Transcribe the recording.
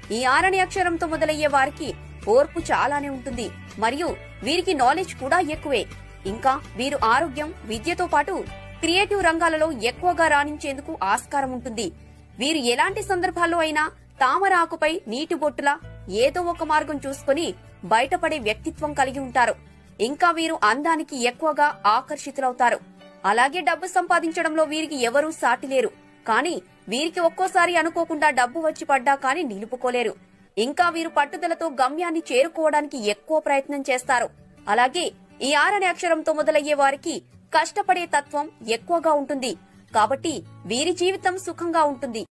ఈ ఆరని అక్షరంతో మొదలయ్యే వారికి ఓర్పు చాలానే ఉంటుంది మరియు వీరికి నాలెడ్జ్ కూడా ఎక్కువే ఇంకా వీరు ఆరోగ్యం విద్యతో పాటు క్రియేటివ్ రంగాలలో ఎక్కువగా రాణించేందుకు ఆస్కారం ఉంటుంది వీరు ఎలాంటి సందర్భాల్లో అయినా తామర ఆకుపై నీటి బొట్టులా ఏదో ఒక మార్గం చూసుకుని బయటపడే వ్యక్తిత్వం కలిగి ఉంటారు ఇంకా వీరు అందానికి ఎక్కువగా ఆకర్షితులవుతారు అలాగే డబ్బు సంపాదించడంలో వీరికి ఎవరూ సాటిలేరు కానీ వీరికి ఒక్కోసారి అనుకోకుండా డబ్బు వచ్చి పడ్డా కానీ నిలుపుకోలేరు ఇంకా వీరు పట్టుదలతో గమ్యాన్ని చేరుకోవడానికి ఎక్కువ ప్రయత్నం చేస్తారు అలాగే ఈ ఆరని అక్షరంతో మొదలయ్యే వారికి కష్టపడే తత్వం ఎక్కువగా ఉంటుంది కాబట్టి వీరి జీవితం సుఖంగా ఉంటుంది